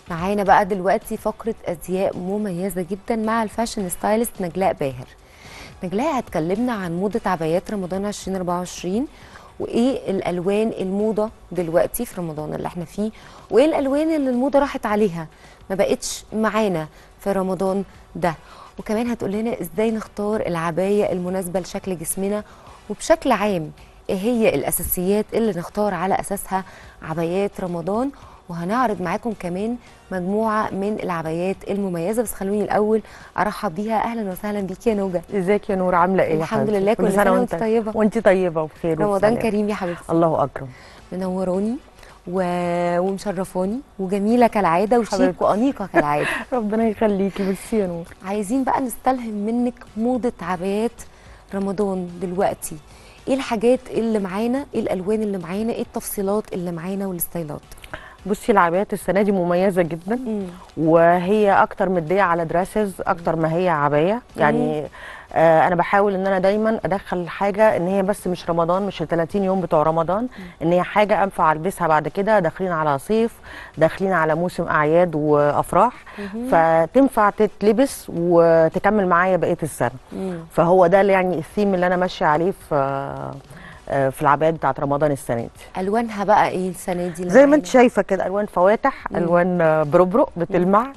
معانا بقى دلوقتي فقرة أزياء مميزة جدا مع الفاشن ستايلست نجلاء باهر نجلاء هتكلمنا عن موضة عبايات رمضان 2024 وايه الالوان الموضه دلوقتي في رمضان اللي احنا فيه وايه الالوان اللي الموضه راحت عليها ما بقتش معانا في رمضان ده وكمان هتقول لنا ازاي نختار العبايه المناسبه لشكل جسمنا وبشكل عام ايه هي الاساسيات اللي نختار على اساسها عبايات رمضان وهنعرض معاكم كمان مجموعه من العبايات المميزه بس خلوني الاول ارحب بيها اهلا وسهلا بيكي يا نوجه ازيك يا نور عامله ايه يا الحمد حبيبتي؟ لله، كل سنة وانت وانت طيبة. وانت طيبه وبخير رمضان وبسلام. كريم يا حبيبتي الله اكرم منوراني و... ومشرفاني وجميله كالعاده وشيك حبيبتي. وانيقه كالعاده ربنا يخليكي ميرسي يا نور عايزين بقى نستلهم منك موضه عبايات رمضان دلوقتي ايه الحاجات اللي معانا ايه الالوان اللي معانا ايه التفصيلات اللي معانا والستايلات بصي العبايات السنه دي مميزه جدا وهي اكتر مديه على دراسز اكتر ما هي عبايه يعني آه انا بحاول ان انا دايما ادخل حاجه ان هي بس مش رمضان مش ال 30 يوم بتوع رمضان ان هي حاجه انفع البسها بعد كده داخلين على صيف داخلين على موسم اعياد وافراح فتنفع تتلبس وتكمل معايا بقيه السنه مم. فهو ده اللي يعني الثيم اللي انا ماشيه عليه في آه، في العبايات بتاعت رمضان السنه دي الوانها بقى ايه السنه دي اللي زي ما معانا؟ انت شايفه كده الوان فواتح الوان آه، بربرق بتلمع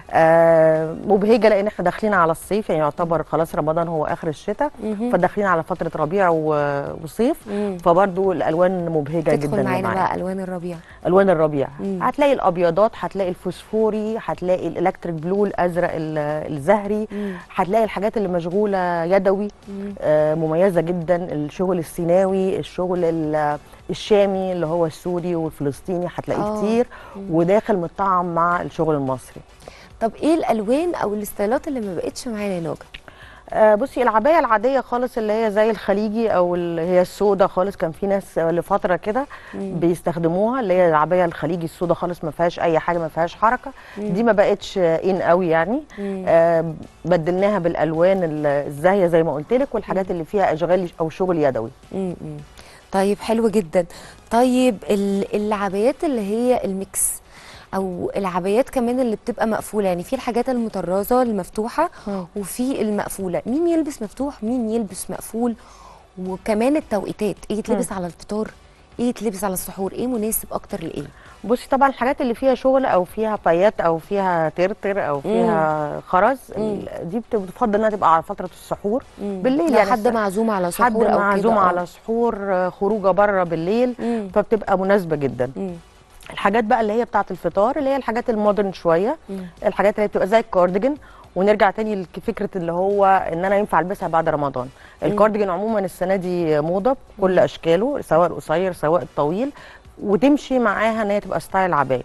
آه مبهجه لان احنا داخلين على الصيف يعني يعتبر خلاص رمضان هو اخر الشتاء مهم. فداخلين على فتره ربيع و- وصيف مم. فبرضو الالوان مبهجه جدا تدخل اللي معانا معانا. بقى الوان الربيع الوان الربيع مم. هتلاقي الابيضات هتلاقي الفوسفوري هتلاقي الالكتريك بلو الازرق ال- الزهري مم. هتلاقي الحاجات اللي مشغوله يدوي مم. آه، مميزه جدا الشغل السيناوي الشغل ال- الشامي اللي هو السوري والفلسطيني هتلاقيه آه. كتير وداخل متطعم مع الشغل المصري طب ايه الالوان او الستايلات اللي ما بقتش معانا يا نوجه آه، بصي العبايه العاديه خالص اللي هي زي الخليجي او اللي هي السودا خالص كان في ناس لفتره كده بيستخدموها اللي هي العبايه الخليجي السودا خالص ما فيهاش اي حاجه ما فيهاش حركه دي ما بقتش ان قوي يعني مم. آه، بدلناها بالالوان ال- الزاهيه زي ما قلت لك والحاجات اللي فيها اشغال او شغل يدوي مم. طيب حلو جدا طيب ال- العبايات اللي هي الميكس او العبايات كمان اللي بتبقى مقفوله يعني في الحاجات المطرزه المفتوحه مم. وفي المقفوله مين يلبس مفتوح مين يلبس مقفول وكمان التوقيتات ايه يتلبس على الفطار ايه يتلبس على السحور ايه مناسب اكتر لايه بصي طبعا الحاجات اللي فيها شغل او فيها بايات او فيها ترتر او فيها خرز ال- دي بت- بتفضل انها تبقى على فتره السحور بالليل لو يعني حد الس- معزوم على سحور حد او كده معزوم آه. على سحور آه، خروجه بره بالليل مم. فبتبقى مناسبه جدا مم. الحاجات بقى اللي هي بتاعه الفطار اللي هي الحاجات المودرن شويه مم. الحاجات اللي بتبقى زي الكارديجان ونرجع تاني لفكره اللي هو ان انا ينفع البسها بعد رمضان الكارديجان عموما السنه دي موضه بكل اشكاله سواء القصير سواء الطويل وتمشي معاها ان هي تبقى ستايل عبايه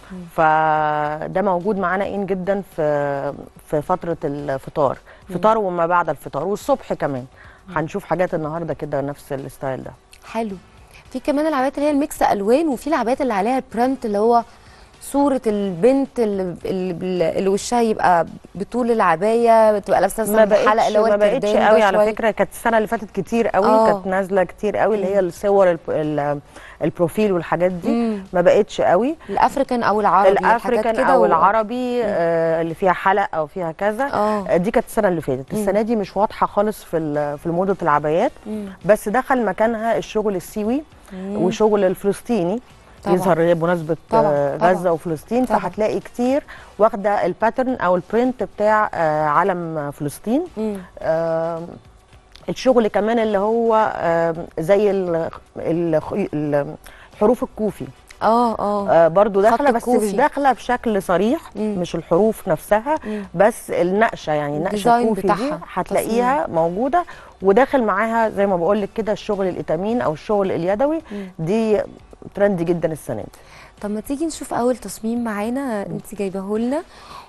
فده موجود معانا ان جدا في في فتره الفطار فطار وما بعد الفطار والصبح كمان هنشوف حاجات النهارده كده نفس الستايل ده حلو في كمان العبايات اللي هي الميكس الوان وفي العبايات اللي عليها البرنت اللي هو صوره البنت اللي, اللي, اللي وشها يبقى بطول العبايه بتبقى لابسه ما مثلا حلقه بقتش اللي هو ما بقتش الكردان ده قوي على شوية. فكره كانت السنه اللي فاتت كتير قوي آه. كانت نازله كتير قوي اللي هي الصور الب- ال- البروفيل والحاجات دي مم. ما بقتش قوي الافريكان او العربي حاجات الافريكان كده او و- العربي آه اللي فيها حلق او فيها كذا آه. آه دي كانت السنه اللي فاتت السنه دي مش واضحه خالص في ال- في موضه العبايات مم. بس دخل مكانها الشغل السيوي وشغل الفلسطيني طبعاً. يظهر بمناسبه طبعاً، آه، طبعاً. غزه وفلسطين طبعاً. فهتلاقي كتير واخده الباترن او البرنت بتاع آه، علم فلسطين مم. آم، الشغل كمان اللي هو آم، زي ال- ال- ال- الحروف الكوفي اه اه آه، برضو خط داخله بس الكوفي. مش داخله بشكل صريح مم. مش الحروف نفسها مم. بس النقشه يعني النقشه الديزاين الكوفي دي بتاعها، هتلاقيها موجوده وداخل معاها زي ما بقول لك كده الشغل الاتامين او الشغل اليدوي دي ترند جدا السنه دي طب ما تيجي نشوف اول تصميم معانا انت جايباه لنا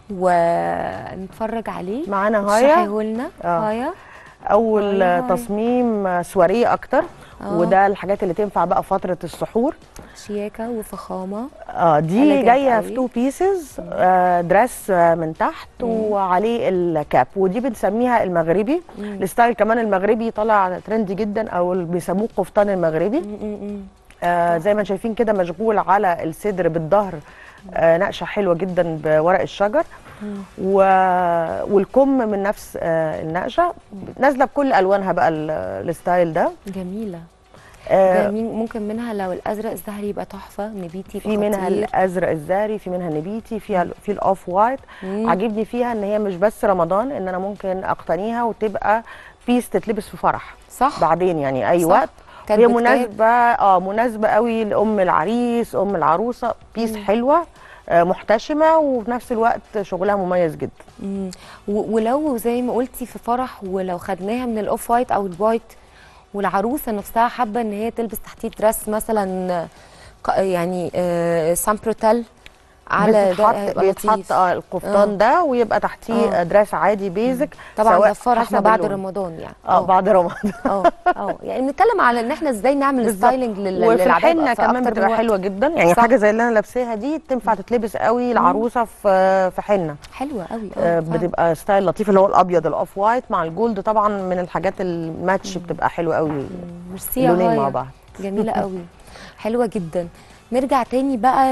ونتفرج عليه معانا هايا تشرحيه لنا آه. هايا اول هاي هاي. تصميم سواريه اكتر آه. وده الحاجات اللي تنفع بقى فتره السحور شياكه وفخامه اه دي elegant جايه قوي. في تو بيسز آه دريس آه من تحت وعليه الكاب ودي بنسميها المغربي الستايل كمان المغربي طلع ترندي جدا او اللي بيسموه قفطان المغربي م- م- م. آه زي ما شايفين كده مشغول على الصدر بالظهر آه نقشه حلوه جدا بورق الشجر و... والكم من نفس آه النقشه نازله بكل الوانها بقى ال- الستايل ده جميله آه جميل ممكن منها لو الازرق الزهري يبقى تحفه نبيتي في منها خطير. الازرق الزهري في منها النبيتي فيها ال- في الاوف وايت مم. عاجبني فيها ان هي مش بس رمضان ان انا ممكن اقتنيها وتبقى بيس تتلبس في فرح صح بعدين يعني اي صح. وقت كانت هي بكتاب. مناسبه اه مناسبه قوي لام العريس ام العروسه بيس مم. حلوه آه محتشمه وفي نفس الوقت شغلها مميز جدا مم. و- ولو زي ما قلتي في فرح ولو خدناها من الاوف وايت او الوايت والعروسه نفسها حابه ان هي تلبس تحتيه دريس مثلا ق- يعني آه سامبروتال على ده بيتحط هيبقى بيتحط لطيف اه القفطان آه. ده ويبقى تحتيه آه. آه. دراس عادي بيزك طبعا سواء ده فرح ما حسب بعد اللون. رمضان يعني اه بعد رمضان اه اه يعني بنتكلم على ان احنا ازاي نعمل بالظبط. ستايلنج لل- وفي للعباية الحنه في كمان أكتر من بتبقى وقت. حلوه جدا يعني صح. حاجه زي اللي انا لابساها دي تنفع تتلبس قوي العروسه في في حنه حلوه قوي آه، اه فعلا. بتبقى ستايل لطيف اللي هو الابيض الاوف وايت مع الجولد طبعا من الحاجات الماتش بتبقى حلوه قوي ميرسي يا اللونين مع هايا. بعض جميله قوي حلوه جدا نرجع تاني بقى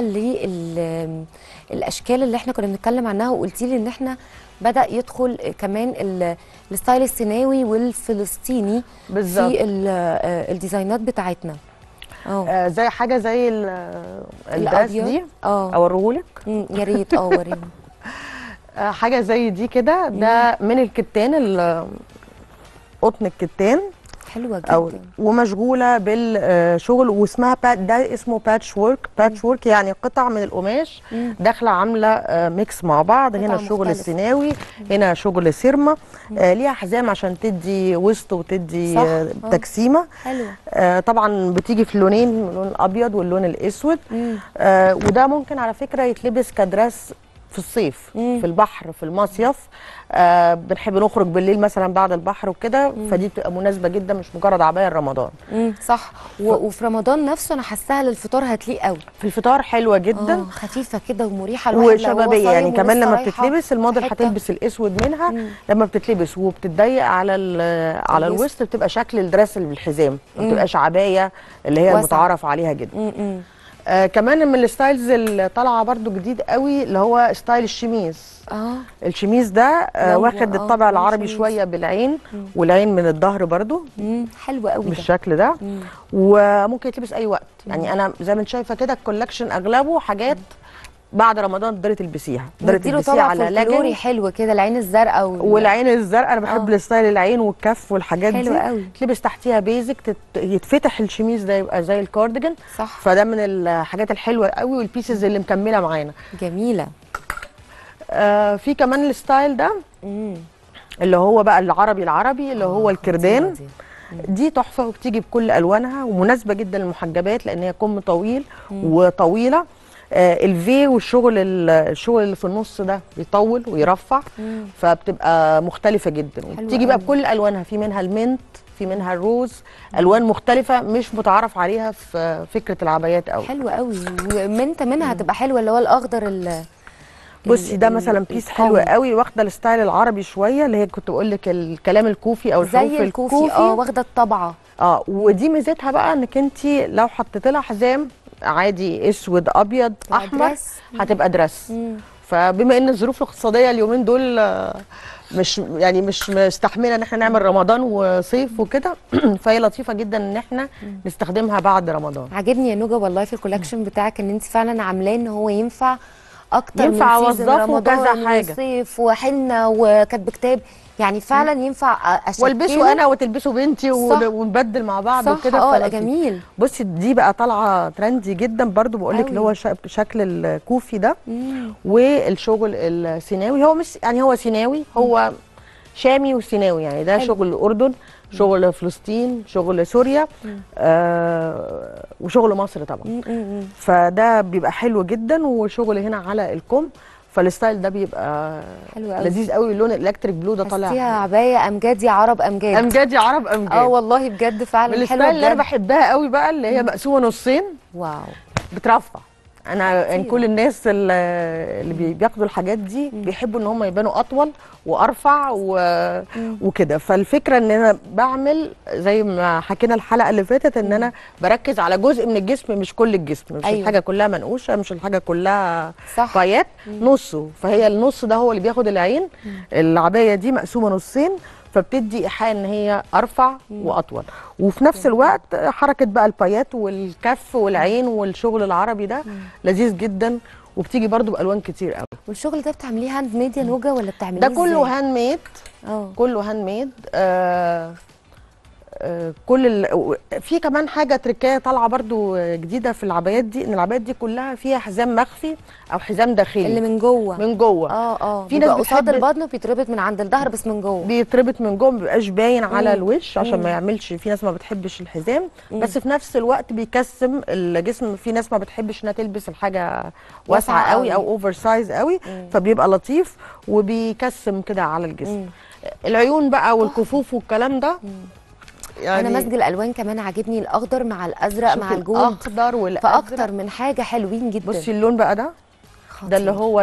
للاشكال اللي احنا كنا بنتكلم عنها وقلتي لي ان احنا بدا يدخل كمان ال- الستايل السيناوي والفلسطيني بالظبط في ال- آه، الديزاينات بتاعتنا اه آه زي حاجه زي ال- الدرس الأبيض. دي اه اوريهولك مم، يا ريت اه وريني آه حاجه زي دي كده ده من الكتان ال- قطن الكتان حلوه او جدا ومشغوله بالشغل واسمها بات ده اسمه باتش وورك باتش وورك يعني قطع من القماش مم. داخله عامله آه، ميكس مع بعض هنا قطع الشغل مختلفة. السيناوي هنا شغل سيرما آه، ليها حزام عشان تدي وسط وتدي صح، آه، آه. تجسيمه حلوه آه، طبعا بتيجي في لونين اللون الابيض واللون الاسود مم. آه، وده ممكن على فكره يتلبس كدرس في الصيف مم. في البحر في المصيف آه بنحب نخرج بالليل مثلا بعد البحر وكده فدي بتبقى مناسبه جدا مش مجرد عبايه رمضان مم. صح و- وفي رمضان نفسه انا حاساها للفطار هتليق قوي في الفطار حلوه جدا اه خفيفه كده ومريحه الواحد لو هو وشبابيه يعني صايم كمان ولسه لما رايحة بتتلبس الموديل حتة. هتلبس الاسود منها مم. لما بتتلبس وبتتضيق على ال- على الوسط. الوسط بتبقى شكل الدرس اللي بالحزام ما مم. بتبقاش عبايه اللي هي واسعة. المتعارف عليها جدا مم. مم. آه كمان من الستايلز اللي طالعه برضو جديد قوي اللي هو ستايل الشميز اه الشميز ده آه لو- واخد آه، الطابع لو العربي شميز. شويه بالعين والعين من الظهر برضو مم. حلوه قوي ده بالشكل ده مم. وممكن يتلبس اي وقت يعني انا زي ما انت شايفه كده الكولكشن اغلبه حاجات بعد رمضان تقدري تلبسيها تقدري واديله تلبسيها طبع على فولكلوري لاجن حلو كده العين الزرقاء وال... والعين الزرقاء انا بحب آه. الستايل العين والكف والحاجات حلو دي قوي. تلبس تحتيها بيزك تت... يتفتح الشميز ده يبقى زي الكارديجان صح فده من الحاجات الحلوه قوي والبيسز اللي مكمله معانا جميله آه في كمان الستايل ده مم. اللي هو بقى العربي العربي اللي هو الكردان خطيرة دي. دي تحفه وبتيجي بكل الوانها ومناسبه جدا للمحجبات لان هي كم طويل وطويله آه الفي والشغل ال- الشغل اللي في النص ده بيطول ويرفع مم. فبتبقى مختلفه جدا وبتيجي بقى قوي. بكل الوانها في منها المنت في منها الروز الوان مختلفه مش متعارف عليها في فكره العبايات قوي حلوه قوي ومنت منها هتبقى حلوه اللي هو الاخضر ال بصي ده مثلا بيس حلو قوي واخده الستايل العربي شويه اللي هي كنت بقول لك الكلام الكوفي او الحروف زي الكوفي اه واخده الطبعه اه ودي ميزتها بقى انك انت لو حطيتي لها حزام عادي اسود ابيض تبقى احمر دريس. هتبقى درس مم. فبما ان الظروف الاقتصاديه اليومين دول آه، مش يعني مش مستحمله ان احنا نعمل رمضان وصيف وكده فهي لطيفه جدا ان احنا نستخدمها بعد رمضان عاجبني يا نوجا والله في الكولكشن بتاعك ان انت فعلا عاملاه ان هو ينفع اكتر ينفع من سيزون أوظفه رمضان كذا حاجة. وصيف وحنه وكاتب كتاب يعني فعلا ينفع اشكله والبسه انا وتلبسه بنتي صح. ون- ونبدل مع بعض صح وكده اه لا فلطيف. جميل بصي دي بقى طالعه ترندي جدا برضو بقول لك أوي. اللي هو شا- شكل الكوفي ده مم. والشغل السيناوي هو مش يعني هو سيناوي هو شامي وسيناوي يعني ده حلو. شغل الاردن شغل فلسطين شغل سوريا آه وشغل مصر طبعا مم، مم، مم. فده بيبقى حلو جدا وشغل هنا على الكم فالستايل ده بيبقى حلو قوي لذيذ قوي اللون الالكتريك بلو ده حسيتيها طالع عبايه امجاد يا عرب امجاد امجاد يا عرب امجاد اه والله بجد من فعلا الستايل حلوه اللي انا بجد بحبها قوي بقى اللي هي مقسومه نصين واو بترفع انا يعني كتير. كل الناس اللي اللي بي- بياخدوا الحاجات دي بيحبوا ان هم يبانوا اطول وارفع و... وكده فالفكره ان انا بعمل زي ما حكينا الحلقه اللي فاتت ان انا بركز على جزء من الجسم مش كل الجسم مش أيوة. الحاجه كلها منقوشه مش الحاجه كلها صح بايات نصه فهي النص ده هو اللي بياخد العين العبايه دي مقسومه نصين فبتدي ايحاء ان هي ارفع واطول وفي نفس الوقت حركه بقى البايات والكف والعين والشغل العربي ده لذيذ جدا وبتيجي برضو بالوان كتير قوي والشغل ده بتعمليه هاند ميد يا نوجا ولا بتعمليه ده كله إزاي؟ هاند ميد اه كله هاند ميد آه آه كل ال... في كمان حاجه تركيه طالعه برضو جديده في العبايات دي ان العبايات دي كلها فيها حزام مخفي او حزام داخلي اللي من جوه من جوه اه اه في ناس بيبقى قصاد بتحب- البطن وبيتربط من عند الظهر بس من جوه بيتربط من جوه ما بيبقاش باين على مم. الوش عشان مم. ما يعملش في ناس ما بتحبش الحزام مم. بس في نفس الوقت بيكسم الجسم في ناس ما بتحبش انها تلبس الحاجه واسعه واسعة قوي او قوي. اوفر سايز قوي مم. فبيبقى لطيف وبيكسم كده على الجسم مم. العيون بقى والكفوف والكلام ده يعني انا مزج الالوان كمان عاجبني الاخضر مع الازرق شوفي مع الجولد الاخضر والازرق فاكتر من حاجه حلوين جدا بصي اللون بقى ده ده اللي خطير. هو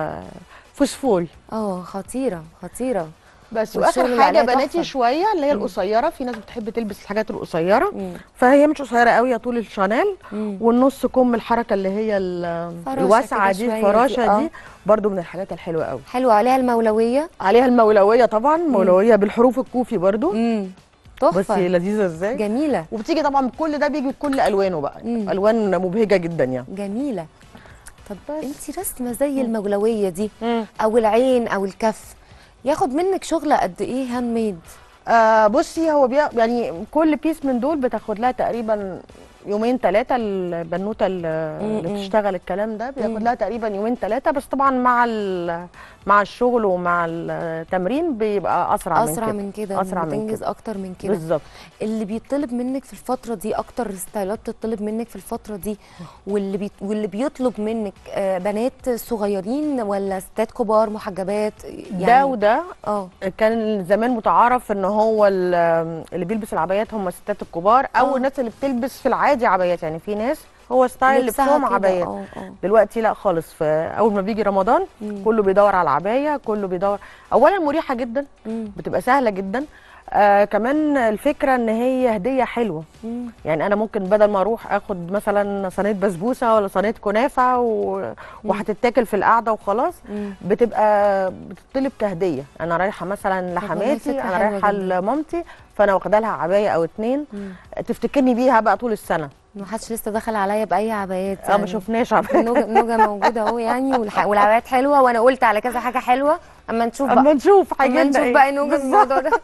الفوسفوري اه خطيره خطيره بس والشغل واخر اللي حاجه عليها بناتي تحفة. شويه اللي هي القصيره في ناس بتحب تلبس الحاجات القصيره مم. فهي مش قصيره قوي يا طول الشانيل مم. والنص كم الحركه اللي هي ال- فراشة الواسعه كده دي شوية الفراشه دي، آه. دي برضو من الحاجات الحلوه قوي حلوه عليها المولويه عليها المولويه طبعا مولويه بالحروف الكوفي برضو امم بس تحفه لذيذه ازاي جميله وبتيجي طبعا كل ده بيجي بكل الوانه بقى مم. الوان مبهجه جدا يعني جميله طب انت رسمه زي المولويه دي مم. او العين او الكف ياخد منك شغل قد ايه هاند ميد آه بصي هو بي... يعني كل بيس من دول بتاخد لها تقريبا يومين ثلاثة البنوتة اللي اللي مم. بتشتغل الكلام ده بياخد مم. لها تقريبا يومين ثلاثة بس طبعا مع ال... مع الشغل ومع التمرين بيبقى أسرع, اسرع من من كده أسرع من بتنجز كده. اكتر من كده كده بالظبط اللي بيطلب منك في الفترة دي أكتر ستايلات بتطلب منك في الفترة دي واللي بي... واللي بيطلب منك آه، بنات صغيرين ولا ستات كبار محجبات يعني ده وده اه كان زمان متعارف ان هو ال- اللي بيلبس العبايات هم الستات الكبار او آه. الناس اللي بتلبس في العادي عبايات يعني في ناس هو ستايل لبسها لبسهم كده، عبايات اه اه دلوقتي لا خالص فاول ما بيجي رمضان مم. كله بيدور على العبايه كله بيدور اولا مريحه جدا مم. بتبقى سهله جدا آه كمان الفكره ان هي هديه حلوه مم. يعني انا ممكن بدل ما اروح اخد مثلا صينيه بسبوسه ولا صينيه كنافه و... وهتتاكل في القعده وخلاص مم. بتبقى بتطلب كهديه انا رايحه مثلا والله لحماتي فكرة انا حلوة رايحه جدا. لمامتي فانا واخده لها عبايه او اتنين مم. تفتكرني بيها بقى طول السنه ما حدش لسه دخل عليا بأي عبايات اه ما شفناش عبايه نوجة نوجة موجودة اهو يعني والح... والعبايات حلوة وأنا قلت على كذا حاجة حلوة أما نشوف بقى اما نشوف اما حاجتنا نشوف إيه. بقى نوجة في بالظبط. الموضوع ده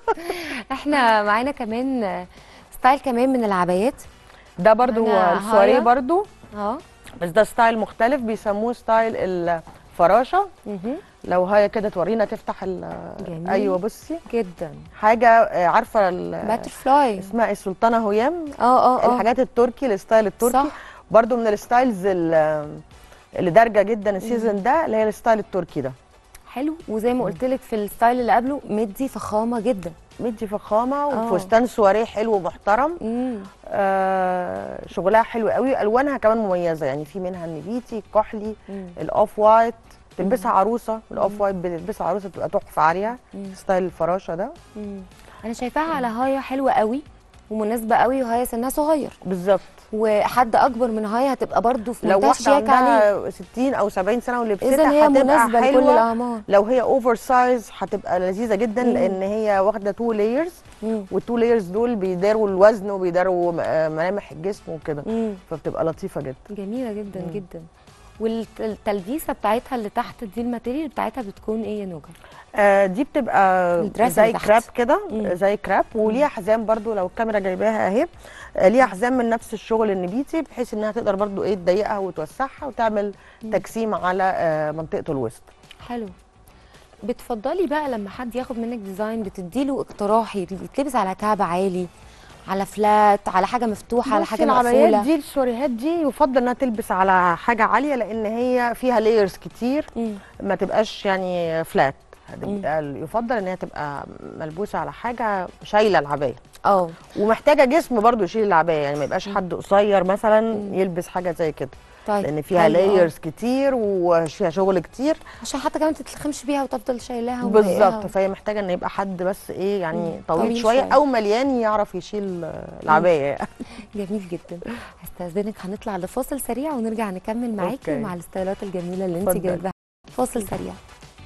احنا معانا كمان آه، ستايل كمان من العبايات ده برضو معانا السواريه هايا. برضو اه بس ده ستايل مختلف بيسموه ستايل الفراشه مهم. لو هي كده تورينا تفتح ال جميل. ايوه بصي جدا حاجه آه، عارفه ال- باتر فلاي اسمها السلطانه هيام اه اه اه الحاجات التركي الستايل التركي صح. برضو من الستايلز ال- اللي دارجه جدا السيزون ده اللي هي الستايل التركي ده حلو وزي ما قلت لك في الستايل اللي قبله مدي فخامه جدا مدي فخامه آه. وفستان سواريه حلو ومحترم امم آه شغلها حلو قوي الوانها كمان مميزه يعني في منها النبيتي الكحلي مم. الاوف وايت تلبسها عروسه الاوف وايت بتلبسها عروسه بتبقى تحفه عليها مم. ستايل الفراشه ده مم. انا شايفاها على هايا حلوه قوي ومناسبه قوي وهايا سنها صغير بالظبط وحد اكبر من هايا هتبقى برضو في لو منتهى واحده الشياكه عليه عندها 60 او 70 سنه ولبستها اذا هي هتبقى مناسبه لكل حلوه الاعمار لو هي اوفر سايز هتبقى لذيذه جدا مم. لان هي واخده تو لايرز مم. والتو لايرز دول بيداروا الوزن وبيداروا م- آه ملامح الجسم وكده مم. فبتبقى لطيفه جدا جميله جدا مم. جدا والتلبيسه بتاعتها اللي تحت دي الماتيريال بتاعتها بتكون ايه يا نوجا آه دي بتبقى الدرس زي اللي تحت. كراب كده مم. زي كراب وليها حزام برضو لو الكاميرا جايباها اهي آه، ليها حزام من نفس الشغل النبيتي بحيث انها تقدر برضو ايه تضيقها وتوسعها وتعمل تجسيم على آه منطقه الوسط حلو بتفضلي بقى لما حد ياخد منك ديزاين بتديله اقتراح يتلبس على كعب عالي على فلات على حاجه مفتوحه على بصي حاجه العبايات مقفوله دي السوريهات دي يفضل انها تلبس على حاجه عاليه لان هي فيها لايرز كتير مم. ما تبقاش يعني فلات هتبقى يفضل ان هي تبقى ملبوسه على حاجه شايله العبايه اه ومحتاجه جسم برضو يشيل العبايه يعني ما يبقاش حد قصير مثلا يلبس حاجه زي كده طيب لان فيها حلو، آه. لايرز كتير وفيها شغل كتير عشان حتى كمان تتلخمش بيها وتفضل شايلاها ومضايقاها. بالظبط فهي محتاجه ان يبقى حد بس ايه يعني مم، طويل, طويل شويه شوية. او مليان يعرف يشيل العبايه جميل جدا هستاذنك هنطلع لفاصل سريع ونرجع نكمل معاكي أوكي. مع الستايلات الجميله اللي انت اتفضل. جايباها فاصل سريع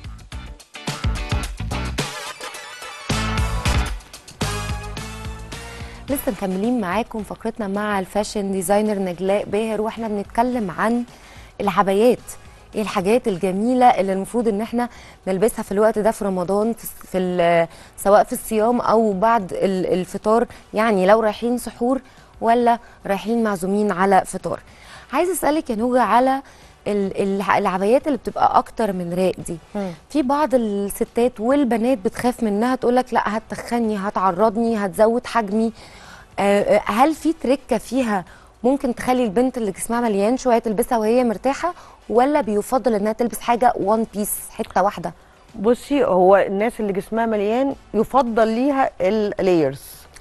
لسه مكملين معاكم فقرتنا مع الفاشن ديزاينر نجلاء باهر واحنا بنتكلم عن العبايات ايه الحاجات الجميله اللي المفروض ان احنا نلبسها في الوقت ده في رمضان في, في ال- سواء في الصيام او بعد ال- الفطار يعني لو رايحين سحور ولا رايحين معزومين على فطار عايزه اسالك يا نوجه على ال- ال- العبايات اللي بتبقى اكتر من راق دي في بعض الستات والبنات بتخاف منها تقول لك لا هتخني هتعرضني هتزود حجمي آه، آه، هل في تركه فيها ممكن تخلي البنت اللي جسمها مليان شويه تلبسها وهي مرتاحه ولا بيفضل انها تلبس حاجه وان بيس حته واحده بصي هو الناس اللي جسمها مليان يفضل ليها اللايرز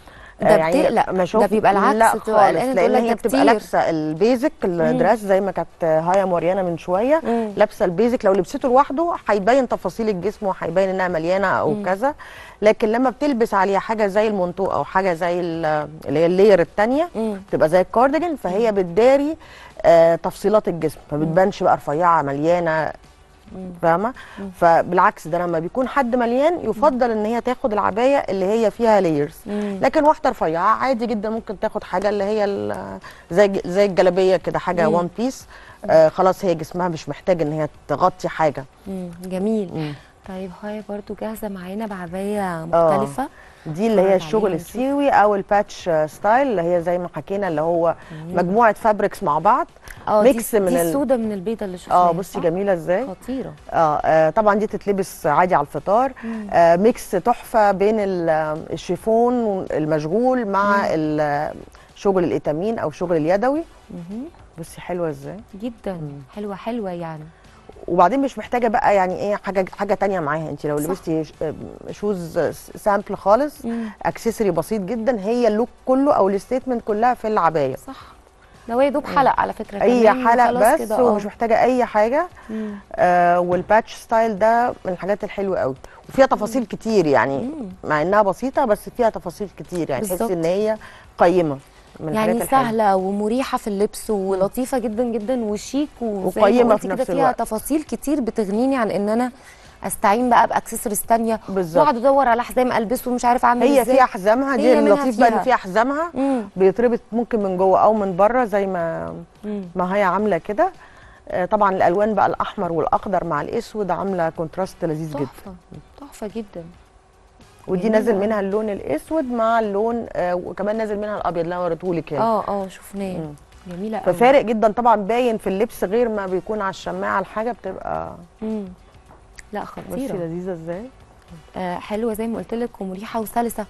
ده بتقلق، ده بيبقى العكس، لا تبقى قلقانة خالص تقول لان لك هي ده بتبقى كتير. لابسه البيزك الدريس زي ما كانت هايا موريانا من شويه مم. لابسه البيزك لو لبسته لوحده هيبين تفاصيل الجسم وهيبين انها مليانه او كذا لكن لما بتلبس عليها حاجه زي المونتو او حاجه زي ال- اللي هي اللاير الثانيه مم. بتبقى زي الكارديجان فهي بتداري آه تفصيلات الجسم ما بتبانش بقى رفيعه مليانه فاهمه فبالعكس ده لما بيكون حد مليان يفضل ان هي تاخد العبايه اللي هي فيها لايرز مم. لكن واحده رفيعه عادي جدا ممكن تاخد حاجه اللي هي ال- زي زي الجلابيه كده حاجه مم. وان بيس آه خلاص هي جسمها مش محتاج ان هي تغطي حاجه مم. جميل مم. طيب هاي برضو جاهزه معانا بعبايه مختلفه دي اللي اتفرج هي الشغل عليها ونشوف. السيوي او الباتش ستايل اللي هي زي ما حكينا اللي هو مجموعه فابريكس مع بعض اه دي, ميكس من دي ال- السودا من البيضه اللي شفناها اه بصي صح؟ جميله ازاي خطيره اه آه، طبعا دي تتلبس عادي على الفطار آه ميكس تحفه بين ال- الشيفون المشغول مع ال- شغل الاتامين او شغل اليدوي مهم. بصي حلوه ازاي جدا حلوه حلوه يعني وبعدين مش محتاجه بقى يعني ايه حاجه حاجه تانية معاها انت لو صح. لبستي ش- شوز سامبل خالص مم. اكسسوري بسيط جدا هي اللوك كله او الستيتمنت كلها في العبايه صح ده هو يا دوب حلق على فكره اي كمان حلق وخلاص بس كده، آه. ومش محتاجه اي حاجه مم. آه والباتش ستايل ده من الحاجات الحلوه قوي وفيها تفاصيل كتير يعني مم. مع انها بسيطه بس فيها تفاصيل كتير يعني تحسي بالظبط. ان هي قيمه من الحاجات يعني الحلوة. سهله ومريحه في اللبس ولطيفه جدا جدا وشيك وزي ما وقيمة قلتي في كده نفس فيها الوقت. تفاصيل كتير بتغنيني عن ان انا استعين بقى باكسسوارز تانية بالظبط. واقعد ادور على حزام البسه ومش عارف اعمل هي ازاي فيها حزامها دي هي منها اللطيف بقى فيها. ان فيها حزامها مم. بيتربط ممكن من جوه او من بره زي ما مم. ما هي عامله كده آه، طبعا الالوان بقى الاحمر والاخضر مع الاسود عامله كونتراست لذيذ جدا تحفه تحفه جدا ودي جميلة نازل أوي. منها اللون الاسود مع اللون آه، وكمان نازل منها الابيض اللي انا وريتهولك هنا اه اه شفناه مم. جميله قوي ففارق جدا طبعا باين في اللبس غير ما بيكون على الشماعه الحاجه بتبقى مم. لا بصي خطيره لذيذه ازاي آه حلوه زي ما قلت لك ومريحه وسلسه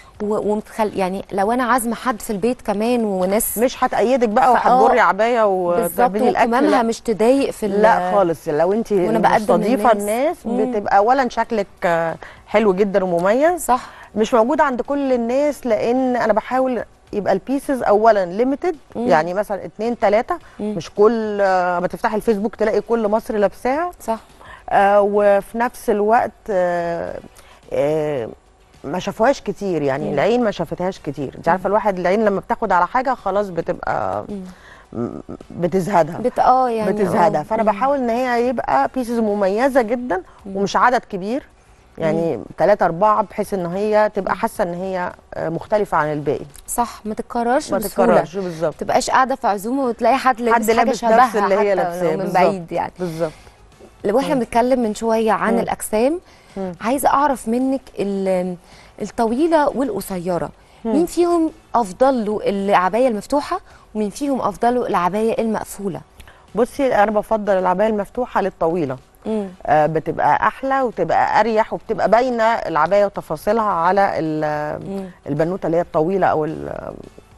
و- ومتخل يعني لو انا عازمه حد في البيت كمان وناس مش هتأيدك بقى فآه، وهتجري عبايه بالظبط وتعملي الاكل وكمامها لا, مش تضايق في ال- لا خالص لو انت وأنا بقدم مستضيفه للناس. الناس مم. بتبقى اولا شكلك آه، حلو جدا ومميز صح مش موجود عند كل الناس لان انا بحاول يبقى البيسز اولا ليميتد مم. يعني مثلا اتنين تلاته مم. مش كل آه، ما تفتحي الفيسبوك تلاقي كل مصر لابساها صح آه وفي نفس الوقت آه آه ما شافوهاش كتير يعني مم. العين ما شافتهاش كتير انت عارفه الواحد العين لما بتاخد على حاجه خلاص بتبقى مم. م- بتزهدها بت اه يعني بتزهدها آه. فانا مم. بحاول ان هي يبقى بيسز مميزه جدا ومش عدد كبير يعني ثلاثة أربعة بحيث إن هي تبقى حاسة إن هي آه، مختلفة عن الباقي صح ما تتكررش ما بسهوله تتكررش بالظبط ما تبقاش قاعده في عزومه وتلاقي حد لابس حد حاجه لابس شبهها نفس اللي هي حتى لابساه لو من بالظبط. بعيد يعني بالظبط لو احنا بنتكلم من شويه عن مم. الاجسام مم. عايزه اعرف منك ال- الطويله والقصيره مين فيهم افضل له العبايه المفتوحه ومين فيهم افضل له العبايه المقفوله بصي أنا بفضل العباية المفتوحة للطويلة مم. آه، بتبقى احلى وتبقى اريح وبتبقى باينه العبايه وتفاصيلها على ال- مم. البنوته اللي هي الطويله او ال-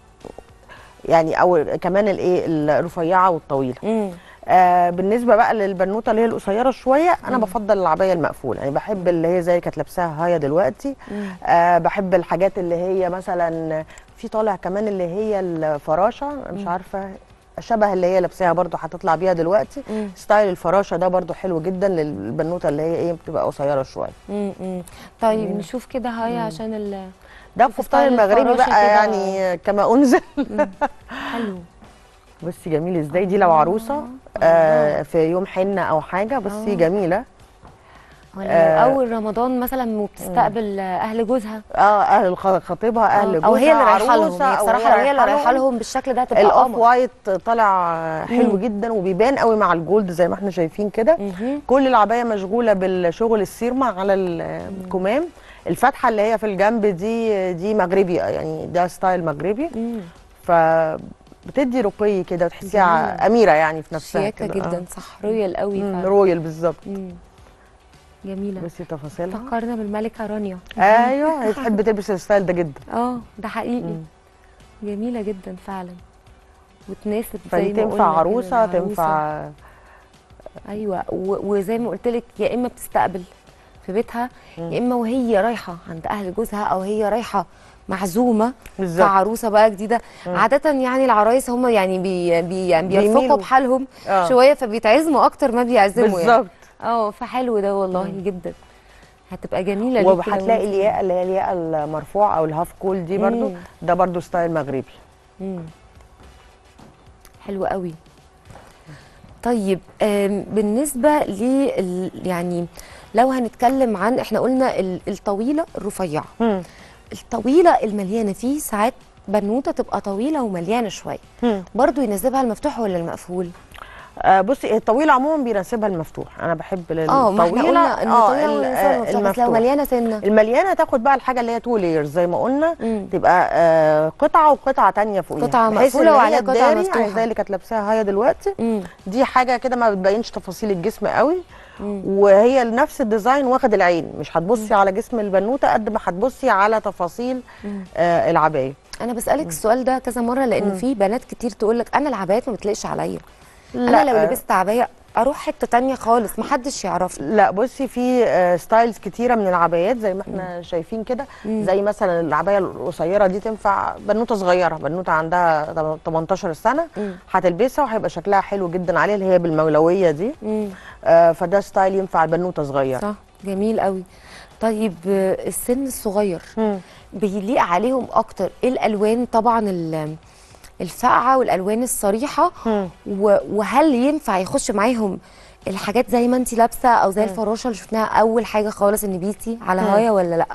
يعني او كمان الايه الرفيعه والطويله مم. آه بالنسبه بقى للبنوته اللي هي القصيره شويه انا بفضل العبايه المقفوله يعني بحب اللي هي زي كانت لابساها هايا دلوقتي مم. آه بحب الحاجات اللي هي مثلا في طالع كمان اللي هي الفراشه أنا مش عارفه شبه اللي هي لابساها برضو هتطلع بيها دلوقتي مم. ستايل الفراشه ده برضو حلو جدا للبنوته اللي هي ايه بتبقى قصيره شويه مم. مم. طيب نشوف كده هاي عشان ال ده شوف القفطان ستايل المغربي الفراشة بقى كده. يعني كما انزل حلو بصي جميل ازاي دي لو عروسه آه في يوم حنه او حاجه بصي آه. جميله ولا آه. اول رمضان مثلا وبتستقبل اهل جوزها اه اهل خ- خطيبها اهل آه، او هي اللي جوزها، رايحه لهم عروسة هي أو بصراحه لو هي اللي رايحه لهم بالشكل ده هتبقى الاوف قمر وايت طالع حلو مم. جدا وبيبان قوي مع الجولد زي ما احنا شايفين كده مهم. كل العبايه مشغوله بالشغل السيرما على الكمام الفتحه اللي هي في الجنب دي دي مغربي يعني ده ستايل مغربي مم. ف بتدي رقي كده وتحسيها جميلة. اميره يعني في نفسها شياكه كده. جدا صح رويال قوي مم، فعلا رويال بالظبط مم. جميله بصي تفاصيلها فكرنا بالملكه رانيا ايوه هي تحب تلبس الستايل ده جدا اه ده حقيقي مم. جميله جدا فعلا وتناسب زي فدي ما تنفع قلنا كده عروسه العروسة. تنفع ايوه و- وزي ما قلت لك يا اما بتستقبل في بيتها مم. يا اما وهي رايحه عند اهل جوزها او هي رايحه معزومه بالظبط كعروسه بقى جديده مم. عاده يعني العرايس هم يعني بي بي يعني بيرفقوا بيميلوا. بحالهم آه. شويه فبيتعزموا اكتر ما بيعزموا يعني بالظبط اه فحلو ده والله مم. جدا هتبقى جميله ليكي لو وهتلاقي انتي- الياقه اللي هي الياقه المرفوعه او الهاف كول دي برضو مم. ده برضو ستايل مغربي مم. حلو قوي طيب آم، بالنسبه ل يعني لو هنتكلم عن احنا قلنا ال- الطويله الرفيعه مم. الطويله المليانه في ساعات بنوته تبقى طويله ومليانه شويه مم. برضو يناسبها المفتوح ولا المقفول آه بصي الطويله عموما بيناسبها المفتوح انا بحب اه ما احنا قلنا ان الطويله ال- ويناسبها آه، المفتوح بس لو المفتوح. مليانه سنه المليانه تاخد بقى الحاجه اللي هي تو لايرز زي ما قلنا مم. تبقى آه قطعه وقطعه تانية فوقيها قطعة بحيث مقفولة إن هي وعليها قطعة تداري مفتوحة. زي اللي كانت لابساها هي دلوقتي مم. دي حاجه كده ما بتبينش تفاصيل الجسم قوي مم. وهي نفس الديزاين واخد العين مش هتبصي على جسم البنوته قد ما هتبصي على تفاصيل مم. آه العبايه انا بسالك السؤال ده كذا مره لان مم. في بنات كتير تقول لك انا العبايات ما بتلاقيش عليا لا. انا لو لبست عبايه اروح حته تانية خالص محدش يعرفني لا بصي في آه، ستايلز كتيره من العبايات زي ما احنا شايفين كده مم. زي مثلا العبايه القصيره دي تنفع بنوته صغيره بنوته عندها 18 سنه مم. هتلبسها وهيبقى شكلها حلو جدا عليها اللي هي بالمولويه دي مم. آه، فده ستايل ينفع بنوته صغيره صح جميل قوي طيب آه، السن الصغير مم. بيليق عليهم اكتر ايه الالوان طبعا ال- الفاقعه والالوان الصريحه مم. و- وهل ينفع يخش معاهم الحاجات زي ما انت لابسه او زي الفراشه اللي شفناها اول حاجه خالص ان بيتي على مم. هايا ولا لا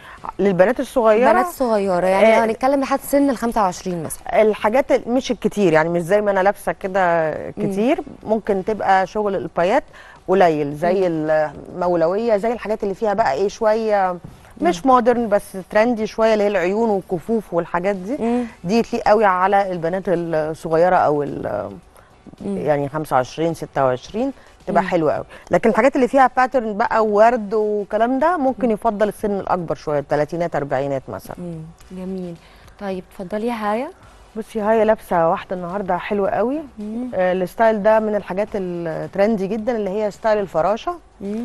للبنات الصغيره بنات صغيره يعني لو آه. هنتكلم لحد سن ال 25 مثلا الحاجات ال- مش الكتير يعني مش زي ما انا لابسه كده كتير ممكن تبقى شغل البايات قليل زي المولويه زي الحاجات اللي فيها بقى ايه شويه مش مودرن بس ترندي شويه اللي هي العيون والكفوف والحاجات دي مم. دي تليق قوي على البنات الصغيره او ال- مم. يعني 25 26 تبقى مم. حلوه قوي لكن الحاجات اللي فيها باترن بقى وورد والكلام ده ممكن يفضل السن الاكبر شويه الثلاثينات اربعينات مثلا مم. جميل طيب اتفضلي يا هايا بصي هاي لابسه واحده النهارده حلوه قوي مم. آه، الستايل ده من الحاجات الترندي جدا اللي هي ستايل الفراشه مم.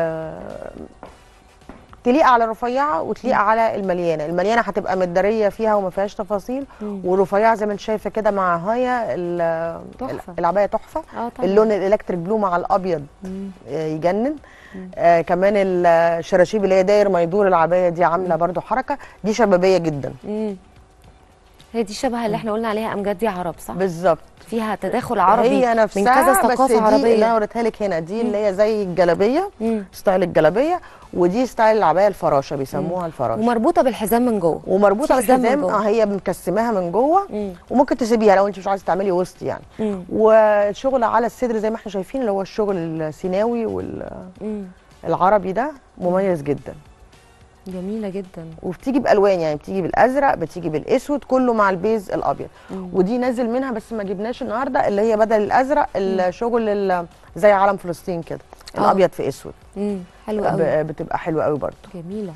آه، تليق على الرفيعه وتليق على المليانه المليانه هتبقى متداريه فيها وما فيهاش تفاصيل مم. والرفيعه زي ما انت شايفه كده مع هايا ال- تحفة. العبايه تحفه اه طبعا اللون الالكتريك بلو مع الابيض مم. آه، يجنن آه كمان الشراشيب اللي هي داير ما يدور العبايه دي عامله برضو حركه دي شبابيه جدا مم. هي دي شبه اللي احنا قلنا عليها امجاد يا عرب صح بالظبط فيها تداخل عربي هي من نفسها كذا بس ثقافه دي اللي انا عربيه وريتها لك هنا دي اللي هي زي الجلابيه مم. ستايل الجلابيه ودي ستايل العبايه الفراشه بيسموها الفراشه ومربوطه بالحزام من جوه ومربوطه في حزام من بالحزام جوه. اه هي مكسماها من جوه مم. وممكن تسيبيها لو انت مش عايزه تعملي وسط يعني مم. والشغل على الصدر زي ما احنا شايفين اللي هو الشغل السيناوي مم. والعربي ده مميز جدا جميله جدا وبتيجي بالوان يعني بتيجي بالازرق بتيجي بالاسود كله مع البيز الابيض مم. ودي نازل منها بس ما جبناش النهارده اللي هي بدل الازرق الشغل ال- زي علم فلسطين كده آه. الابيض في اسود مم. حلو قوي ب- بتبقى حلوه قوي برضه جميله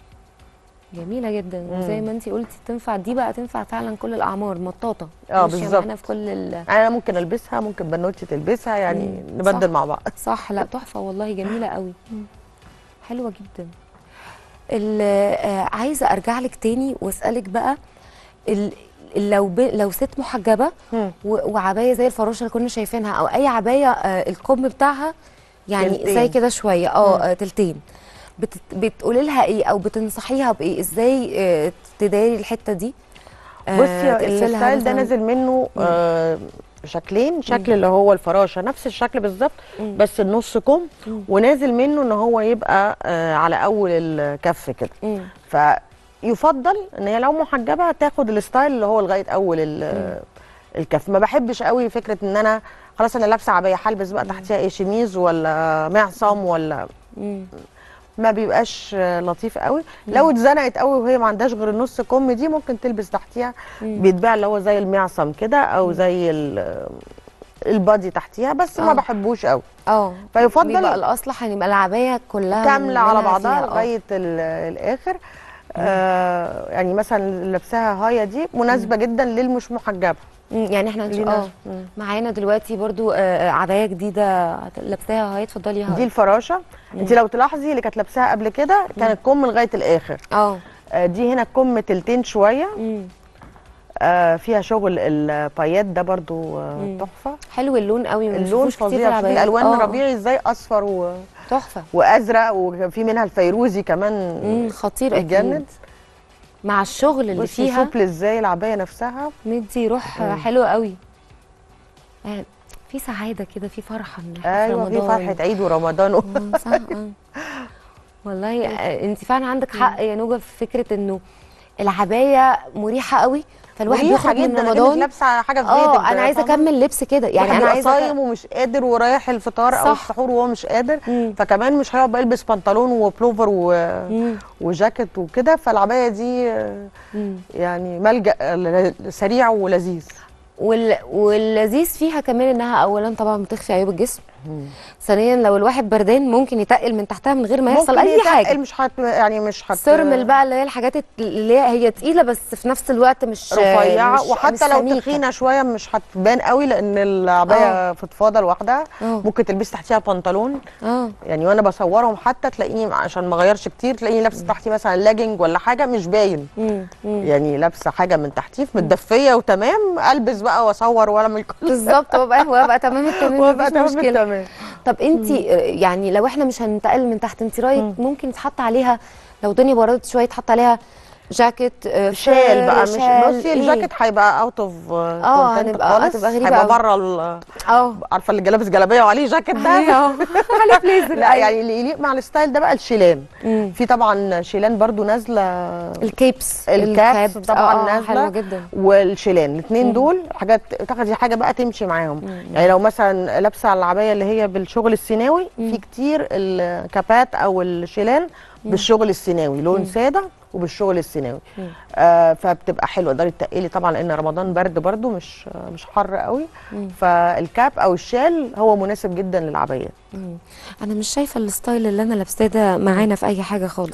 جميله جدا مم. وزي ما انت قلتي تنفع دي بقى تنفع فعلا كل الاعمار مطاطه آه، ماشية بالظبط. معانا في كل ال... انا ممكن البسها ممكن بنوتي تلبسها يعني مم. نبدل صح. مع بعض صح لا تحفه والله جميله قوي حلوه جدا ال- آه، عايزه ارجع لك تاني واسالك بقى ال- لو ب... لو ست محجبه مم. و... وعبايه زي الفراشه اللي كنا شايفينها او اي عبايه آه الكم بتاعها يعني تلتين. زي كده شويه اه آه، تلتين بت... بتقولي لها ايه او بتنصحيها بايه ازاي آه تداري الحته دي آه، بصي تقفلها الستايل ده مثلاً؟ نازل منه آه شكلين شكل اللي هو الفراشه نفس الشكل بالظبط مم. بس النص كم مم. ونازل منه ان هو يبقى آه على اول الكف كده مم. فيفضل ان هي لو محجبه تاخد الستايل اللي هو لغايه اول ال- الكف ما بحبش قوي فكره ان انا خلاص انا لابسه عبايه هلبس بقى تحتها ايه شميز ولا معصم ولا مم. ما بيبقاش آه، لطيف قوي لو اتزنقت قوي وهي ما عندهاش غير النص كم دي ممكن تلبس تحتيها مم. بيتباع اللي هو زي المعصم كده او زي ال- البادي تحتيها بس ما آه. بحبوش قوي اه فيفضل بيبقى الاصلح ان يبقى العبايه كلها كامله على منها بعضها فيها، آه. لغايه ال- الاخر آه يعني مثلا اللي لابساها هايه دي مناسبه جدا للمش محجبه مم، يعني احنا هنشوف لينا- اه مم. معانا دلوقتي برضو آه، عبايه جديده لابساها هاي اتفضلي دي هاي الفراشه انت لو تلاحظي اللي كانت لابساها قبل كده كان الكم لغايه الاخر اه آه دي هنا الكم تلتين شويه مم. آه فيها شغل البايات ده برضو آه مم. تحفه حلو اللون قوي ما اللون بنشوفوش كتير في فظيع شوفي العبايات. الالوان آه، ربيعي ازاي اصفر و... تحفه وازرق وفي منها الفيروزي كمان مم، خطير يتجنن اكيد مع الشغل اللي بصي فيها سوبل ازاي العبايه نفسها مدي روح مم. حلوه قوي آه، في سعاده كده في فرحه ان احنا ايوه في في رمضان فرحه عيد ورمضان و... آه، صح اه والله آه، انت فعلا عندك حق يا نوجه في فكره انه العبايه مريحه قوي فالواحد مريحة بيخرج من جدا أكنك رمضان لابسه حاجه في بيتك اه انا عايزه فاهمة؟ اكمل لبس كده يعني يعني انا انا عايزه صايم ومش قادر ورايح الفطار او صح. السحور وهو مش قادر مم. فكمان مش هيقعد بقى يلبس بنطلون وبلوفر و... مم. وجاكيت وكده فالعبايه دي آه، مم. يعني ملجا ل- سريع ولذيذ وال... واللذيذ فيها كمان انها اولا طبعا بتخفي عيوب الجسم ثانيا لو الواحد بردان ممكن يتقل من تحتها من غير ما يحصل ممكن اي يتقل حاجه مش هت يعني مش هت سيرمل بقى اللي هي الحاجات اللي هي هي تقيله بس في نفس الوقت مش رفيعه مش وحتى مش لو سميكة. تخينه شويه مش هتبان قوي لان العبايه فضفاضه لوحدها اه ممكن تلبسي تحتيها بنطلون اه يعني وانا بصورهم حتى تلاقيني عشان ما اغيرش كتير تلاقيني لابسه تحتي مثلا لاجنج ولا حاجه مش باين مم. مم. يعني لابسه حاجه من تحتيف متدفيه وتمام البس بقى واصور واعمل كل بالظبط وابقى وابقى تمام التمام وابقى مفيش تمام مشكله التمام طب انت يعني لو احنا مش هننتقل من تحت انت رايك ممكن يتحط عليها لو الدنيا بردت شويه يتحط عليها جاكيت آه، شال بقى مش شال، بصي إيه؟ الجاكيت هيبقى اوت اوف اه، هنبقى- هتبقى غريبة هيبقى أوي. بره ال- اه عارفه اللي لابس جلابيه وعليه جاكيت ده ايوه عليه بليزر لا يعني اللي يليق مع الستايل ده بقى الشيلان مم. في طبعا شيلان برضو نازله الكيبس الكابس الكاب، طبعا آه، آه، نازله حلوه جدا والشيلان الاثنين دول حاجات تاخدي حاجه بقى تمشي معاهم يعني لو مثلا لابسه على العبايه اللي هي بالشغل السيناوي في كتير الكابات او الشيلان بالشغل السيناوي لون ساده وبالشغل السيناوي آه فبتبقى حلوه تقدري تقلي طبعا لان رمضان برد برضو مش مش حر قوي فالكاب او الشال هو مناسب جدا للعبايات مم. انا مش شايفه الستايل اللي انا لابساه ده معانا في اي حاجه خالص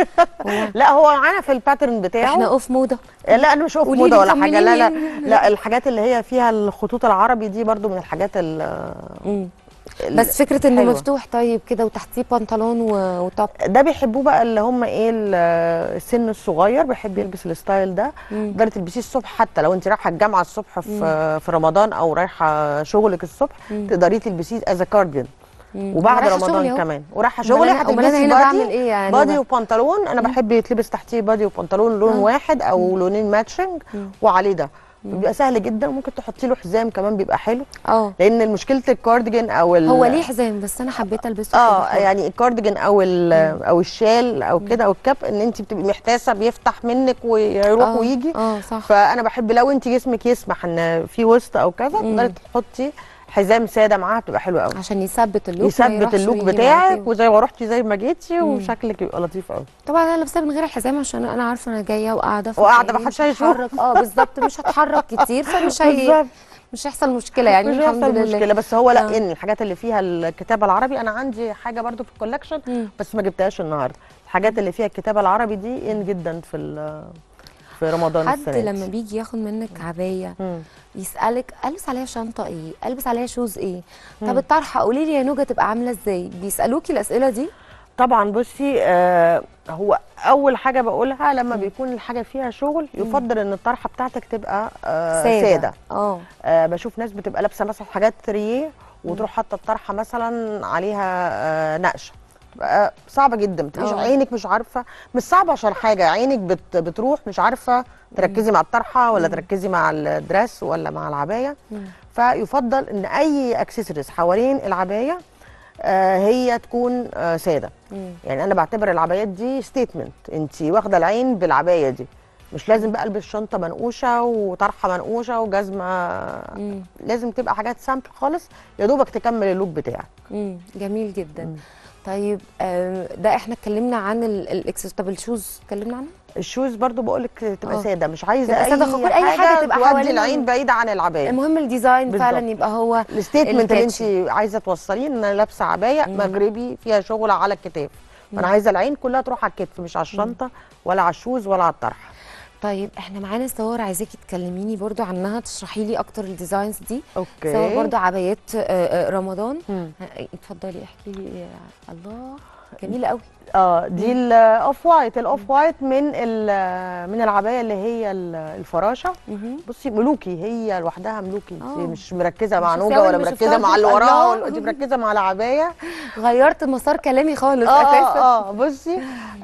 هو لا هو معانا في الباترن بتاعه احنا اوف موضه لا انا مش شوف قولي موضه لي ولا حاجه لا لا طمنيني. لا الحاجات اللي هي فيها الخطوط العربي دي برضو من الحاجات ال مم. ال- بس فكره انه حلوة. مفتوح طيب كده وتحتيه بنطلون و- وتوب ده بيحبوه بقى اللي هم ايه ال- السن الصغير بيحب يلبس الستايل ده مم. تقدري تلبسيه الصبح حتى لو انت رايحه الجامعه الصبح في في رمضان او رايحه شغلك الصبح مم. تقدري تلبسيه از كارديان مم. وبعد رايحة رمضان شغلي أهو. كمان ورايحه أمال شغلي أنا- أمال أنا هتلبسي هنا بعمل بادي إيه يا بادي نوبة؟ وبنطلون انا بحب يتلبس تحتيه بادي وبنطلون لون آه. واحد او لونين ماتشنج وعليه ده بيبقى سهل جدا ممكن تحطي له حزام كمان بيبقى حلو اه لان مشكله الكارديجان او ال- هو ليه حزام بس انا حبيت البسه اه كده. يعني الكارديجان او ال- او الشال او كده او الكاب ان انت بتبقي محتاسه بيفتح منك ويروح آه، ويجي اه صح فانا بحب لو انت جسمك يسمح ان في وسط او كذا تقدري تحطي حزام ساده معاها بتبقى حلوه قوي عشان يثبت اللوك ما يثبت يروحش اللوك ويجي بتاعك معاكي. وزي ما رحتي زي ما جيتي وشكلك يبقى لطيف قوي طبعا انا لابساه من غير الحزام عشان انا عارفه انا جايه وقاعده وقاعدة فإيه، محدش مش هيشوف. هتحرك اه بالظبط مش هتحرك كتير فمش هي بالظبط مش هيحصل مشكله يعني مش الحمد هيحصل لله مشكله بس هو لا آه. ان الحاجات اللي فيها الكتابه العربي انا عندي حاجه برضو في الكولكشن مم. بس ما جبتهاش النهارده الحاجات اللي فيها الكتابه العربي دي ان جدا في ال- في رمضان حد السنه دي. لما بيجي ياخد منك عبايه مم. يسالك البس عليها شنطه ايه البس عليها شوز ايه طب الطرحه قولي لي يا نوجه تبقى عامله ازاي بيسالوكي الاسئله دي طبعا بصي آه هو اول حاجه بقولها لما بيكون الحاجه فيها شغل يفضل ان الطرحه بتاعتك تبقى آه ساده, سادة. اه آه بشوف ناس بتبقى لابسه مثلا حاجات تريه وتروح حاطه الطرحه مثلا عليها آه نقشه بقى صعبه جدا بتبقيش آه. عينك مش عارفه مش صعبه عشان حاجه عينك بت بتروح مش عارفه تركزي مع الطرحه ولا تركزي مع الدرس ولا مع العبايه مم. فيفضل ان اي اكسسوارز حوالين العبايه آه هي تكون آه ساده مم. يعني انا بعتبر العبايات دي ستيتمنت انت واخده العين بالعبايه دي مش لازم بقى البس شنطه منقوشه وطرحه منقوشه وجزمه مم. لازم تبقى حاجات سامبل خالص يا دوبك تكمل اللوك بتاعك مم. جميل جدا مم. طيب آه، ده احنا اتكلمنا عن الاكسس طب الشوز اتكلمنا عنها الشوز برضو بقول لك تبقى آه. ساده مش عايزه تبقى اي سادة خالص، أي حاجة تبقى تودي حوالين العين بعيده عن العبايه المهم الديزاين بالظبط. فعلا يبقى هو الستيتمنت اللي انت الكاتشي. عايزه توصليه ان انا لابسه عبايه مم. مغربي فيها شغل على الكتاف فانا عايزه العين كلها تروح على الكتف مش على الشنطه ولا على الشوز ولا على الطرحه طيب احنا معانا صور عايزاكي تكلميني برضو عنها تشرحي لي اكتر الديزاينز دي اوكي صور برضو عبايات آه، آه، رمضان مم. ها، اتفضلي احكي لي آه، الله جميله قوي اه دي الاوف وايت الاوف وايت من ال- من العبايه اللي هي ال- الفراشه مهم. بصي ملوكي هي لوحدها ملوكي انت آه. مش مركزه مع شفتي نوجه أول ولا ما مركزه شفتها مع اللي قلت وراها الله. ولا انت مركزه مع العبايه غيرت مسار كلامي خالص اه اساسا اه اه بصي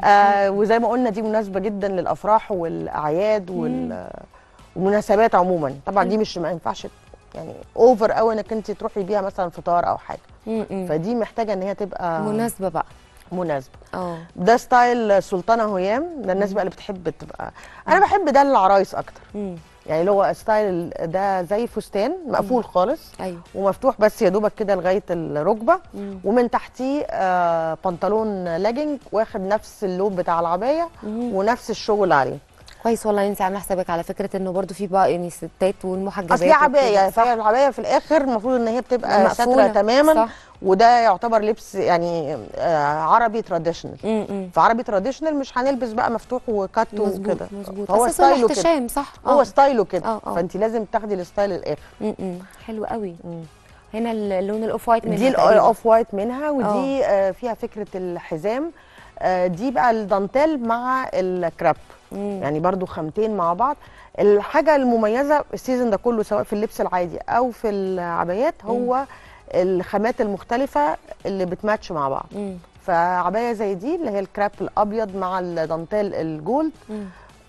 آه وزي ما قلنا دي مناسبه جدا للافراح والاعياد وال والمناسبات عموما طبعا دي مش ما ينفعش يعني اوفر قوي انك انت تروحي بيها مثلا فطار او حاجه م- م. فدي محتاجه ان هي تبقى مناسبه بقى مناسبه اه ده ستايل سلطانه هيام ده الناس بقى اللي بتحب تبقى انا بحب ده للعرايس اكتر م. يعني اللي هو ستايل ده زي فستان مقفول خالص ايوه ومفتوح بس يا دوبك كده لغايه الركبه مم. ومن تحتيه آه بنطلون لاجنج واخد نفس اللوب بتاع العبايه مم. ونفس الشغل عليه كويس والله انت عامله حسابك على فكره انه برضو في بقى يعني ستات والمحجبات اصل هي عبايه وكده. فهي العبايه في الاخر المفروض ان هي بتبقى مقفولة. ساتره تماما صح. وده يعتبر لبس يعني آه عربي تراديشنال م- م. فعربي تراديشنال مش هنلبس بقى مفتوح وكات مظبوط وكده مظبوط هو أساسه ستايله كده الاحتشام صح هو آه. ستايله كده آه، آه. فانت لازم تاخدي الستايل الاخر م- م. حلو قوي مم. هنا اللون الاوف وايت منها دي تقريباً. الاوف وايت منها ودي آه فيها فكره الحزام آه دي بقى الدانتيل مع الكراب مم. يعني برضو خامتين مع بعض الحاجه المميزه السيزون ده كله سواء في اللبس العادي او في العبايات هو الخامات المختلفه اللي بتماتش مع بعض مم. فعبايه زي دي اللي هي الكراب الابيض مع الدانتيل الجولد مم.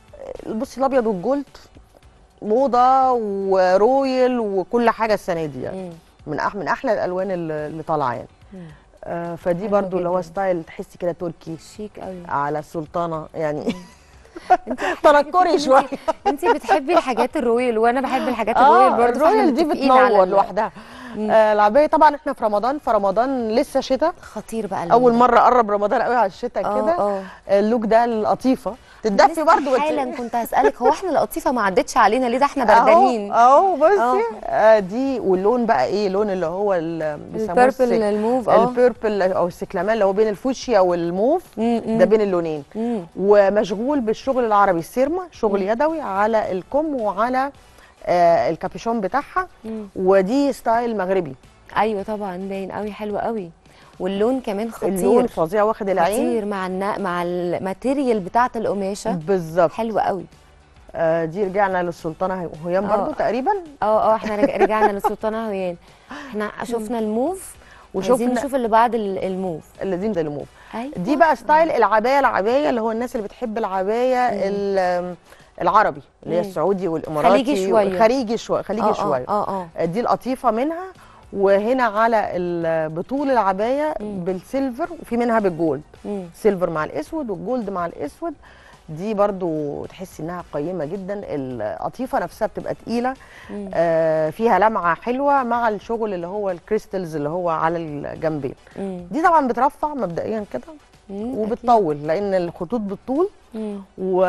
بصي الابيض والجولد موضه ورويال وكل حاجه السنه دي يعني مم. من أح من احلى الالوان اللي اللي طالعه يعني مم. آه فدي حلو برضو اللي هو جداً. ستايل تحسي كده تركي شيك قوي على السلطانه يعني تنكري شويه انت بتحبي الحاجات الرويال وانا بحب الحاجات الرويال اه برضه فاحنا الرويال دي متفقين على بتنور ال- لوحدها آه العبايه طبعا احنا في رمضان فرمضان لسه شتاء خطير بقى اللون اول ده. مره قرب رمضان قوي على الشتاء آه، كده آه. اللوك ده القطيفه تدفي لسه برضو وت- حالا كنت هسالك هو احنا القطيفه ما عدتش علينا ليه ده احنا اهو بردانين اهو بصي آه. آه دي واللون بقى ايه لون اللي هو ال- بيسموه البيربل السك- الموف اه البيربل او السكلمان اللي هو بين الفوشيا والموف مم، مم. ده بين اللونين مم. ومشغول بالشغل العربي السيرما شغل يدوي على الكم وعلى آه الكابيشون بتاعها مم. ودي ستايل مغربي ايوه طبعا باين قوي حلو قوي واللون كمان خطير اللون فظيع واخد العين خطير مع النا... مع الماتيريال بتاعه القماشه بالظبط حلو قوي آه دي رجعنا للسلطانه هيام آه. برضو تقريبا اه اه احنا رج- رجعنا للسلطانه هويان احنا شفنا الموف وشفنا عايزين وشفنا نشوف اللي بعد ال- الموف الذين ده الموف ايوه دي بقى ستايل العبايه العبايه اللي هو الناس اللي بتحب العبايه ال- العربي اللي هي مم. السعودي والاماراتي خليجي شوية. خليجي شويه خليجي اه شويه اه اه اه دي القطيفه منها وهنا على ال- بطول العبايه مم. بالسيلفر وفي منها بالجولد مم. سيلفر مع الاسود والجولد مع الاسود دي برضو تحسي انها قيمه جدا القطيفه نفسها بتبقى تقيله مم. آه فيها لمعه حلوه مع الشغل اللي هو الكريستلز اللي هو على الجنبين مم. دي طبعا بترفع مبدئيا كده مم. وبتطول لان الخطوط بالطول مم. و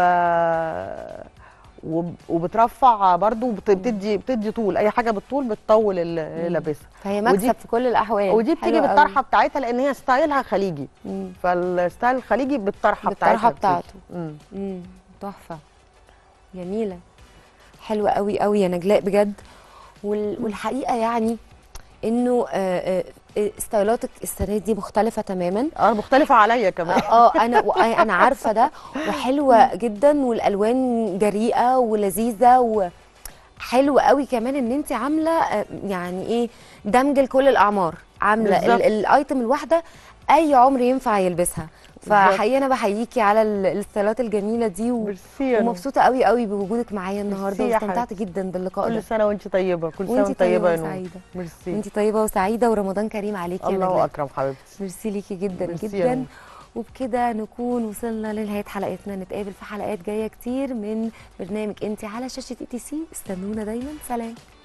وب- وبترفع برضو وبت- بتدي بتدي طول اي حاجه بالطول بتطول اللي لابسها فهي ودي- مكسب في كل الاحوال ودي بتيجي حلوة بالطرحه قوي. بتاعتها لان هي ستايلها خليجي مم. فالستايل الخليجي بالطرحه بالطرحه بتاعتها بتيجي. بتاعته مم. مم. تحفه جميله حلوه قوي قوي يا نجلاء بجد وال... والحقيقه يعني انه آه، آه، إيه، ستايلاتك السنه دي مختلفه تماما اه مختلفه عليا كمان اه انا و- انا عارفه ده وحلوه جدا والالوان جريئه ولذيذه وحلوه قوي كمان ان انت عامله آه، يعني ايه دمج لكل الاعمار عامله ال- بالظبط. الايتم الواحده اي عمر ينفع يلبسها بالظبط. فحقيقه انا بحييكي على ال- الستايلات الجميله دي و... ميرسي يا نور. ومبسوطه قوي قوي بوجودك معايا النهارده ميرسي يا واستمتعت جدا باللقاء ده كل سنه وانت طيبه كل سنه وانت وانت طيبه طيبه يا نور وسعيده ميرسي وانت طيبه وسعيده ورمضان كريم عليكي يا الله نجلاء. اكرم حبيبتي ميرسي ليكي جدا ميرسي يا جدا نور. وبكده نكون وصلنا لنهايه حلقتنا نتقابل في حلقات جايه كتير من برنامج انت على شاشه اي تي سي استنونا دايما سلام